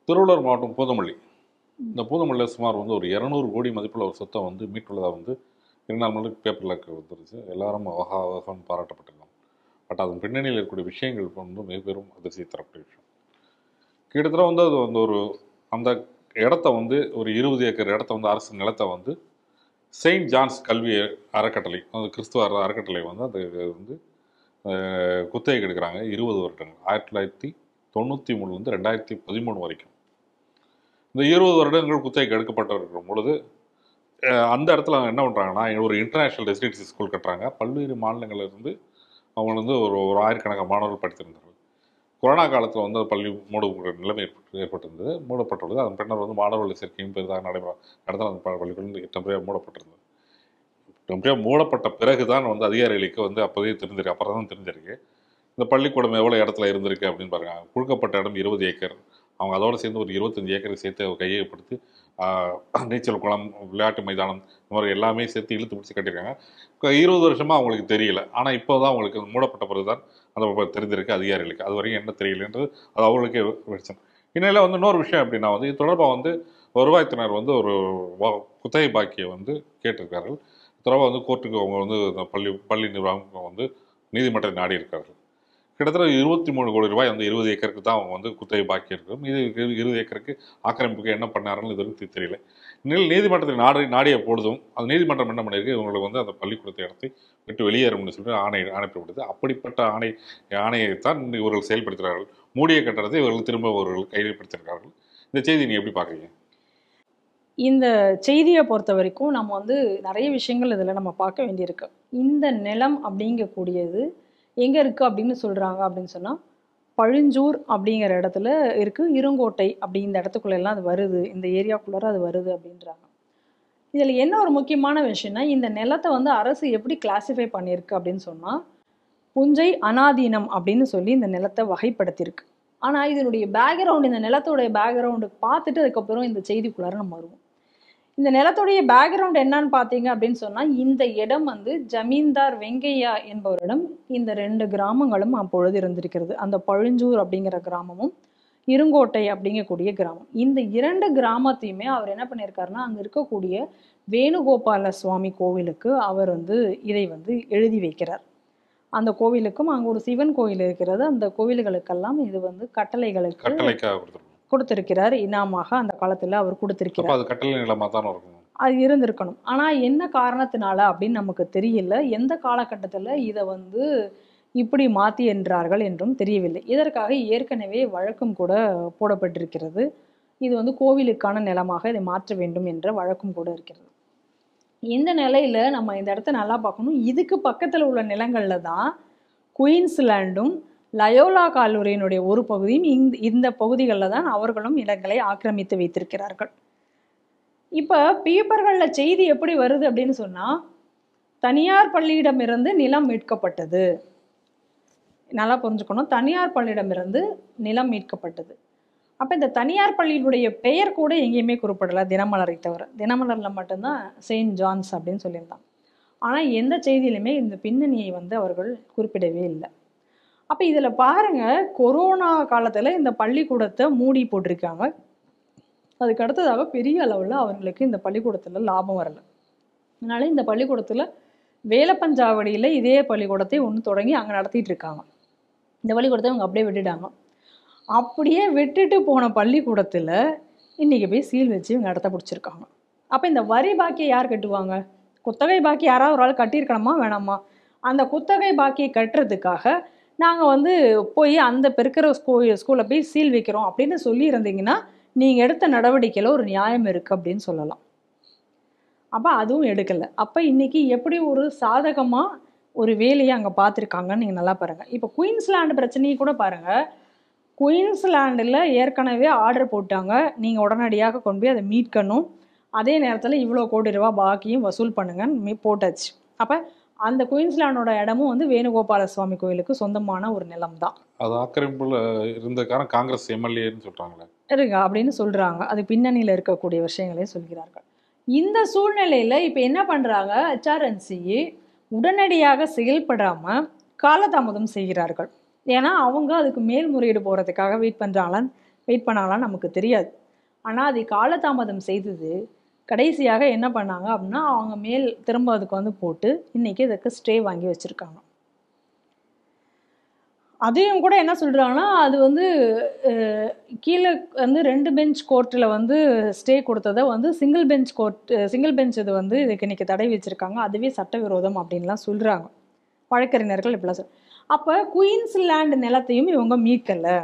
திருவள்ளூர் மாவட்டம் பூதமல்லி இந்த பூதமல்லியில் சுமார் வந்து ஒரு இரநூறு கோடி மதிப்புள்ள ஒரு சொத்தை வந்து மீட்டுள்ளதாக வந்து இரண்டு நாள் முன்னாடி பேப்பரில் வந்துருச்சு எல்லாரும் ஆஹா ஆஹான்னு பாராட்டப்பட்டிருந்தோம் பட் அதன் பின்னணியில் இருக்கக்கூடிய விஷயங்கள் வந்து மிக பெரும் அதிர்ச்சியை தரக்கூடிய விஷயம் கிட்டத்தட்ட வந்து அது வந்து ஒரு அந்த இடத்த வந்து ஒரு இருபது ஏக்கர் இடத்த வந்து அரசு நிலத்தை வந்து செயின்ட் ஜான்ஸ் கல்வி அறக்கட்டளை அந்த கிறிஸ்துவ அற- அறக்கட்டளை வந்து அது வந்து அஹ், குத்தகைக்கு எடுக்கிறாங்க இருபது வருடங்கள் ஆயிரத்தி தொள்ளாயிரத்தி தொண்ணூற்றி மூணுலேருந்து ரெண்டாயிரத்தி பதிமூணு வரைக்கும் இந்த இருபது வருடங்கள் குத்தகைக்கு எடுக்கப்பட்டிருக்கிற பொழுது அஹ், அந்த இடத்துல அவங்க என்ன பண்ணுறாங்கன்னா ஒரு இன்டர்நேஷ்னல் ரெசிடென்சி ஸ்கூல் கட்டுறாங்க பல்வேறு மாநிலங்கள்ல இருந்து அவங்க வந்து ஒரு ஒரு ஆயிரக்கணக்கான மாணவர்கள் படித்திருந்தார்கள் கொரோனா காலத்தில் வந்து அந்த பள்ளி மூடக்கூடிய நிலைமை ஏற்பட்டு ஏற்பட்டிருந்தது மூடப்பட்டுள்ளது அதன் பின்னர் வந்து மாணவர்கள் சேர்க்கையும் பெரிதாக நடைபெற நடந்த அந்த ப- பள்ளிகள் டெம்பரரியாக மூடப்பட்டிருந்தது டெம்பரரியாக மூடப்பட்ட பிறகு தான் வந்து அதிகாரிகளுக்கு வந்து அப்போதே தெரிஞ்சிருக்கு அப்புறம் தான் தெரிஞ்சிருக்கு இந்த பள்ளிக்கூடம் எவ்வளோ இடத்துல இருந்திருக்கு அப்படின்னு பாருங்க கொடுக்கப்பட்ட இடம் இருபது ஏக்கர் அவங்க அதோடு சேர்ந்து ஒரு இருபத்தஞ்சு ஏக்கரை சேர்த்து அவர் கையகப்படுத்தி ஆஹ், நீச்சல் குளம் விளையாட்டு மைதானம் இந்த மாதிரி எல்லாமே சேர்த்து இழுத்து பிடிச்சி கட்டியிருக்காங்க இப்போ இருபது வருஷமாக அவங்களுக்கு தெரியல ஆனால் இப்போ தான் அவங்களுக்கு மூடப்பட்ட பிறகு தான் அந்த ப- தெரிஞ்சிருக்கு அதிகாரிகளுக்கு அது வரைக்கும் என்ன தெரியலன்றது அது அவங்களுக்கே வெளிச்சம் இந்நிலையில் வந்து இன்னொரு விஷயம் அப்படின்னா வந்து இது தொடர்பாக வந்து வருவாய்த்துறையினர் வந்து ஒரு வா- குத்தகை பாக்கியை வந்து கேட்டிருக்கார்கள் தொடர்பாக வந்து கோர்ட்டுக்கு அவங்க வந்து இந்த பள்ளி பள்ளி நிர்வாகம் வந்து நீதிமன்றத்தை நாடி இருக்கார்கள் கிட்டத்தட்ட இருபத்தி மூணு கோடி ரூபாய் வந்து இருபது ஏக்கருக்கு தான் அவங்க வந்து குத்தகை பாக்கி இருக்கும் இது இரு- இருபது ஏக்கருக்கு ஆக்கிரமிப்புக்கு என்ன பண்ணாருன்னு இது வரைக்கும் தெரியல இந்நிலையில் நீதிமன்றத்தில் நாடி நாடிய பொழுதும் அந்த நீதிமன்றம் என்ன பண்ணியிருக்கு இவங்களுக்கு வந்து அந்த பள்ளிக்கூடத்தை இடத்தை விட்டு வெளியேறும்னு சொல்லிட்டு ஆணை அனுப்பப்படுது அப்படிப்பட்ட ஆணை ஆணையைத்தான் இவர்கள் செயல்படுத்துகிறார்கள் மூடிய கட்டடத்தை இவர்கள் திரும்ப அவர்கள் கையப்படுத்திருக்கிறார்கள் இந்த செய்தி நீங்க எப்படி பார்க்குறீங்க இந்த செய்தியை பொறுத்த வரைக்கும் நம்ம வந்து நிறைய விஷயங்கள் இதில் நம்ம பார்க்க வேண்டியிருக்கு இந்த நிலம் அப்படிங்கக்கூடியது எங்கே இருக்குது அப்படின்னு சொல்கிறாங்க அப்படின்னு சொன்னால் பழுஞ்சூர் அப்படிங்கிற இடத்துல இருக்குது இருங்கோட்டை அப்படி இந்த இடத்துக்குள்ள எல்லாம் அது வருது இந்த ஏரியாக்குள்ளார அது வருது அப்படின்றாங்க இதில் என்ன ஒரு முக்கியமான விஷயம்னா இந்த நிலத்தை வந்து அரசு எப்படி கிளாசிஃபை பண்ணியிருக்கு அப்படின்னு சொன்னால் புஞ்சை அனாதீனம் அப்படின்னு சொல்லி இந்த நிலத்தை வகைப்படுத்தியிருக்கு ஆனால் இதனுடைய பேக்ரவுண்ட் இந்த நிலத்தோடைய பேக்ரவுண்டு பார்த்துட்டு அதுக்கப்புறம் இந்த செய்திக்குள்ளார நம்ம வருவோம் இந்த நிலத்துடைய பேக்ரவுண்ட் என்னன்னு பார்த்தீங்க அப்படின்னு சொன்னால் இந்த இடம் வந்து ஜமீன்தார் வெங்கையா என்பவரிடம் இந்த ரெண்டு கிராமங்களும் அப்பொழுது இருந்திருக்கிறது அந்த பழுஞ்சூர் அப்படிங்கிற கிராமமும் இருங்கோட்டை அப்படிங்கக்கூடிய கிராமம் இந்த இரண்டு கிராமத்தையுமே அவர் என்ன பண்ணியிருக்காருன்னா அங்கே இருக்கக்கூடிய வேணுகோபால சுவாமி கோவிலுக்கு அவர் வந்து இதை வந்து எழுதி வைக்கிறார் அந்த கோவிலுக்கும் அங்கே ஒரு சிவன் கோவில் இருக்கிறது அந்த கோவில்களுக்கெல்லாம் இது வந்து கட்டளைகளுக்கு கட்டளைக்காக கொடுத்துருக்கோம் கொடுத்திருக்கிறார் இனாமாக அந்த காலத்தில் அவர் கொடுத்திருக்கிறார் அப்போ அது கட்டளை நிலமாக தானே இருக்கும் அது இருந்திருக்கணும் ஆனால் என்ன காரணத்தினால அப்படின்னு நமக்கு தெரியல எந்த காலகட்டத்தில் இதை வந்து இப்படி மாற்றி என்றார்கள் என்றும் தெரியவில்லை இதற்காக ஏற்கனவே வழக்கம் கூட போடப்பட்டிருக்கிறது இது வந்து கோவிலுக்கான நிலமாக இதை மாற்ற வேண்டும் என்ற வழக்கம் கூட இருக்கிறது இந்த நிலையில நம்ம இந்த இடத்த நல்லா பார்க்கணும் இதுக்கு பக்கத்தில் உள்ள நிலங்கள்ல தான் குயின்ஸ்லாண்டும் லயோலா கல்லூரியினுடைய ஒரு பகுதியும் இந்த இந்த பகுதிகளில் தான் அவர்களும் நிலங்களை ஆக்கிரமித்து வைத்திருக்கிறார்கள் இப்போ பேப்பர்களில் செய்தி எப்படி வருது அப்படின்னு சொன்னால் தனியார் பள்ளியிடமிருந்து நிலம் மீட்கப்பட்டது நல்லா புரிஞ்சுக்கணும் தனியார் பள்ளியிடமிருந்து நிலம் மீட்கப்பட்டது அப்போ இந்த தனியார் பள்ளியினுடைய பெயர் கூட எங்கேயுமே குறிப்பிடல தினமலரை தவிர தினமலரில் மட்டும்தான் செயின்ட் ஜான்ஸ் அப்படின்னு சொல்லியிருந்தாங்க ஆனால் எந்த செய்தியிலுமே இந்த பின்னணியை வந்து அவர்கள் குறிப்பிடவே இல்லை அப்போ இதில் பாருங்க கொரோனா காலத்தில் இந்த பள்ளிக்கூடத்தை மூடி போட்டிருக்காங்க அதுக்கு அடுத்ததாக பெரிய அளவில் அவங்களுக்கு இந்த பள்ளிக்கூடத்தில் லாபம் வரல அதனால இந்த பள்ளிக்கூடத்தில் வேலப்பஞ்சாவடியில் இதே பள்ளிக்கூடத்தை ஒன்று தொடங்கி அங்கே நடத்திட்டு இருக்காங்க இந்த பள்ளிக்கூடத்தை அவங்க அப்படியே விட்டுட்டாங்க அப்படியே விட்டுட்டு போன பள்ளிக்கூடத்தில் இன்றைக்கி போய் சீல் வச்சு இவங்க இடத்த பிடிச்சிருக்காங்க அப்போ இந்த வரி பாக்கியை யார் கட்டுவாங்க குத்தகை பாக்கி யாராவது ஒரு ஆள் கட்டியிருக்கணுமா வேணாமா அந்த குத்தகை பாக்கியை கட்டுறதுக்காக நாங்கள் வந்து போய் அந்த இப்போ இருக்கிற ஸ்கூ ஸ்கூலில் போய் சீல் வைக்கிறோம் அப்படின்னு சொல்லியிருந்தீங்கன்னா நீங்கள் எடுத்த நடவடிக்கையில் ஒரு நியாயம் இருக்குது அப்படின்னு சொல்லலாம் அப்போ அதுவும் எடுக்கலை அப்போ இன்னைக்கு எப்படி ஒரு சாதகமாக ஒரு வேலையை அங்கே பார்த்துருக்காங்கன்னு நீங்கள் நல்லா பாருங்கள் இப்போ குயின்ஸ்லாண்டு பிரச்சனையை கூட பாருங்கள் குயின்ஸ்லாண்டில் ஏற்கனவே ஆர்டர் போட்டாங்க நீங்கள் உடனடியாக கொண்டு போய் அதை மீட்கணும் அதே நேரத்தில் இவ்வளோ கோடி ரூபா பாக்கியும் வசூல் பண்ணுங்கன்னு மீ போட்டாச்சு அப்போ அந்த குயின்ஸ்லாண்டோட இடமும் வந்து வேணுகோபால சுவாமி கோயிலுக்கு சொந்தமான ஒரு நிலம் தான் அது ஆக்கிரமிப்புல இருந்தக்காரன் காங்கிரஸ் எம்எல்ஏன்னு சொல்றாங்களே இருங்க அப்படின்னு சொல்றாங்க அது பின்னணியில் இருக்கக்கூடிய விஷயங்களையும் சொல்கிறார்கள் இந்த சூழ்நிலையில இப்போ என்ன பண்றாங்க ஹெச்ஆர்என்சி உடனடியாக செயல்படாம காலதாமதம் செய்கிறார்கள் ஏன்னா அவங்க அதுக்கு மேல்முறையீடு போறதுக்காக வெயிட் பண்றாங்களான்னு வெயிட் பண்ணாங்களான்னு நமக்கு தெரியாது ஆனால் அதை காலதாமதம் செய்தது கடைசியாக என்ன பண்ணாங்க அப்படின்னா அவங்க மேல் திரும்ப அதுக்கு வந்து போட்டு இன்னைக்கு இதுக்கு ஸ்டே வாங்கி வச்சுருக்காங்க அதையும் கூட என்ன சொல்கிறாங்கன்னா அது வந்து அஹ், கீழே வந்து ரெண்டு பெஞ்ச் கோர்ட்டில் வந்து ஸ்டே கொடுத்ததை வந்து single bench court single bench இது வந்து இதுக்கு இன்னைக்கு தடை வச்சுருக்காங்க அதுவே சட்டவிரோதம் அப்படின்லாம் சொல்கிறாங்க வழக்கறிஞர்கள் இப்படிலாம் சொல் அப்போ குயின்ஸ்லேண்ட் நிலத்தையும் இவங்க மீட்கலை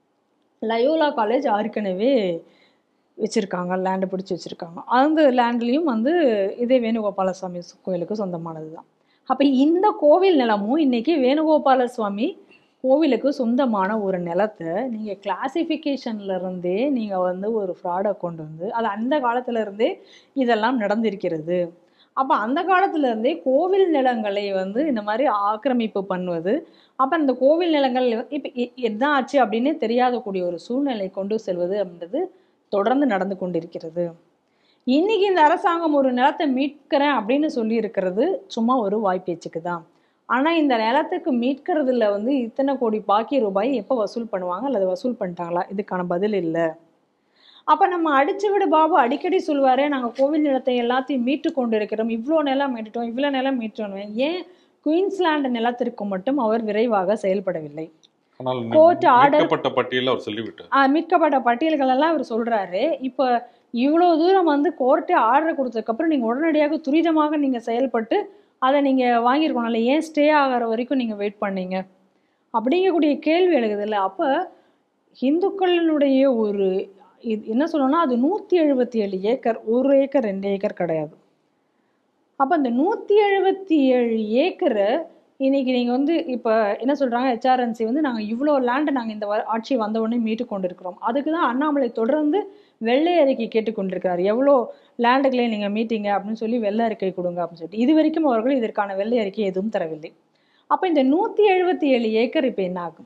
லயோலா காலேஜ் ஏற்கனவே வச்சுருக்காங்க லேண்டு பிடிச்சி வச்சுருக்காங்க அந்த லேண்ட்லேயும் வந்து இதே வேணுகோபால சுவாமி கோயிலுக்கு சொந்தமானது தான் அப்போ இந்த கோவில் நிலமும் இன்னைக்கு வேணுகோபால சுவாமி கோவிலுக்கு சொந்தமான ஒரு நிலத்தை நீங்கள் கிளாசிஃபிகேஷன்ல இருந்தே நீங்கள் வந்து ஒரு ஃப்ராடை கொண்டு வந்து அது அந்த காலத்துல இருந்தே இதெல்லாம் நடந்திருக்கிறது அப்போ அந்த காலத்துல இருந்தே கோவில் நிலங்களை வந்து இந்த மாதிரி ஆக்கிரமிப்பு பண்ணுவது அப்போ அந்த கோவில் நிலங்கள் இப்போ என்ன ஆச்சு அப்படின்னு தெரியாத கூடிய ஒரு சூழ்நிலை கொண்டு செல்வது அப்படின்றது தொடர்ந்து நடந்து கொண்டிருக்கிறது இன்னைக்கு இந்த அரசாங்கம் ஒரு நிலத்தை மீட்கிறேன் அப்படின்னு சொல்லி இருக்கிறது சும்மா ஒரு வாய்ப்பேச்சுக்கு தான் ஆனால் இந்த நிலத்துக்கு மீட்கிறதுல வந்து இத்தனை கோடி பாக்கி ரூபாய் எப்போ வசூல் பண்ணுவாங்க அல்லது வசூல் பண்ணிட்டாங்களா இதுக்கான பதில் இல்லை அப்போ நம்ம அடிச்சு விடு பாபு அடிக்கடி சொல்லுவாரே நாங்கள் கோவில் நிலத்தை எல்லாத்தையும் மீட்டு கொண்டு இருக்கிறோம் இவ்வளோ நிலம் மீட்டுட்டோம் இவ்வளோ நிலம் மீட்டோம் ஏன் குயின்ஸ்லாந்து நிலத்திற்கு மட்டும் அவர் விரைவாக செயல்படவில்லை ஆனால் Court order- மீட்கப்பட்ட பட்டியலில் அவர் சொல்லிவிட்டார் ஆஹ் மீட்கப்பட்ட பட்டியல்கள் எல்லாம் இவர் சொல்றாரு இப்போ இவ்வளோ தூரம் வந்து கோர்ட்டே ஆர்டர் கொடுத்ததுக்கப்புறம் நீங்கள் உடனடியாக துரிதமாக நீங்கள் செயல்பட்டு அதை நீங்கள் வாங்கியிருக்கணும்ல ஏன் ஸ்டே ஆகிற வரைக்கும் நீங்கள் வெயிட் பண்ணீங்க அப்படிங்கக்கூடிய கேள்வி எழுகுது இல்லை அப்போ இந்துக்களினுடைய ஒரு இது என்ன சொல்லணும்னா அது நூற்றி எழுபத்தி ஏழு ஏக்கர் ஒரு ஏக்கர் ரெண்டு ஏக்கர் கிடையாது அப்போ அந்த நூற்றி எழுபத்தி ஏழு ஏக்கரை இன்னைக்கு நீங்கள் வந்து இப்போ என்ன சொல்கிறாங்க ஹெச்ஆர்என்சி வந்து நாங்கள் இவ்வளோ லேண்டை நாங்கள் இந்த வ- ஆட்சி வந்த உடனே மீட்டு கொண்டிருக்கிறோம் அதுக்கு தான் அண்ணாமலை தொடர்ந்து வெள்ளை அறிக்கை கேட்டுக்கொண்டிருக்கிறார் எவ்வளோ லேண்டுகளை நீங்கள் மீட்டிங்க அப்படின்னு சொல்லி வெள்ளை அறிக்கை கொடுங்க அப்படின்னு சொல்லிட்டு இது வரைக்கும் அவர்கள் இதற்கான வெள்ளை அறிக்கை எதுவும் தரவில்லை அப்போ இந்த நூற்றி எழுபத்தி ஏழு ஏக்கர் இப்போ என்ன ஆகும்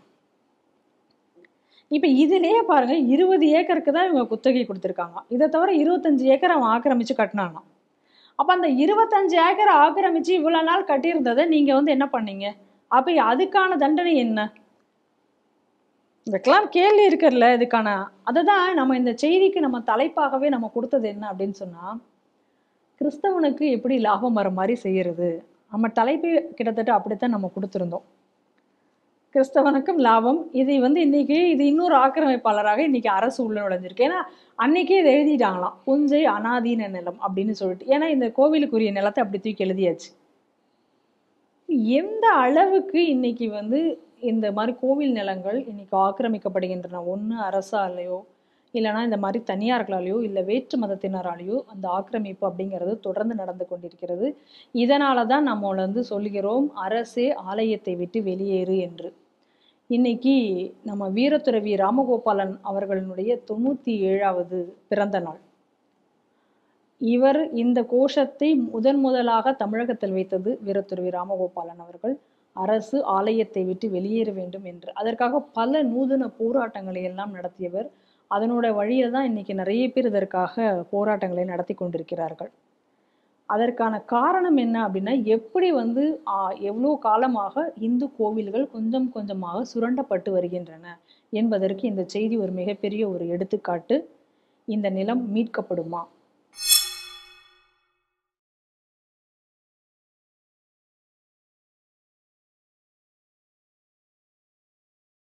இப்போ இதுலயே பாருங்க இருபது ஏக்கருக்கு தான் இவங்க குத்தகை கொடுத்துருக்காங்க இதை தவிர இருபத்தஞ்சு ஏக்கர் அவன் ஆக்கிரமிச்சு கட்டினானா அப்போ அந்த இருபத்தஞ்சு ஏக்கர் ஆக்கிரமிச்சு இவ்வளோ நாள் கட்டியிருந்ததை நீங்கள் வந்து என்ன பண்ணீங்க அப்போ அதுக்கான தண்டனை என்ன இதுக்கெல்லாம் கேள்வி இருக்கிறதுல இதுக்கான அதை தான் நம்ம இந்த செய்திக்கு நம்ம தலைப்பாகவே நம்ம கொடுத்தது என்ன அப்படின்னு சொன்னால் கிறிஸ்தவனுக்கு எப்படி லாபம் வர மாதிரி செய்யறது நம்ம தலைப்பு கிட்டத்தட்ட அப்படித்தான் நம்ம கொடுத்துருந்தோம் கிறிஸ்தவனுக்கும் லாபம் இது வந்து இன்னைக்கு இது இன்னொரு ஆக்கிரமிப்பாளராக இன்னைக்கு அரசு உள்ள நுழைஞ்சிருக்கு ஏன்னா அன்னைக்கே இதை எழுதிட்டாங்களாம் புஞ்சை அனாதீன நிலம் அப்படின்னு சொல்லிட்டு ஏன்னா இந்த கோவிலுக்குரிய நிலத்தை அப்படி தூக்கி எழுதியாச்சு எந்த அளவுக்கு இன்னைக்கு வந்து இந்த மாதிரி கோவில் நிலங்கள் இன்னைக்கு ஆக்கிரமிக்கப்படுகின்றன ஒன்று அரசாலேயோ இல்லைன்னா இந்த மாதிரி தனியார்களாலேயோ இல்லை வேற்று மதத்தினராலேயோ அந்த ஆக்கிரமிப்பு அப்படிங்கிறது தொடர்ந்து நடந்து கொண்டிருக்கிறது இதனால தான் நம்ம வந்து சொல்கிறோம் அரசே ஆலயத்தை விட்டு வெளியேறு என்று இன்னைக்கு நம்ம வீரத்துறவி ராமகோபாலன் அவர்களுடைய தொண்ணூற்றி ஏழாவது பிறந்த நாள் இவர் இந்த கோஷத்தை முதன் முதலாக தமிழகத்தில் வைத்தது வீரத்துறவி ராமகோபாலன் அவர்கள் அரசு ஆலயத்தை விட்டு வெளியேற வேண்டும் என்று அதற்காக பல நூதன போராட்டங்களை எல்லாம் நடத்தியவர் அதனோட வழியில தான் இன்னைக்கு நிறைய பேர் இதற்காக போராட்டங்களை நடத்தி கொண்டிருக்கிறார்கள் அதற்கான காரணம் என்ன அப்படின்னா எப்படி வந்து ஆஹ், எவ்வளோ காலமாக இந்து கோவில்கள் கொஞ்சம் கொஞ்சமாக சுரண்டப்பட்டு வருகின்றன என்பதற்கு இந்த செய்தி ஒரு மிகப்பெரிய ஒரு எடுத்துக்காட்டு இந்த நிலம் மீட்கப்படுமா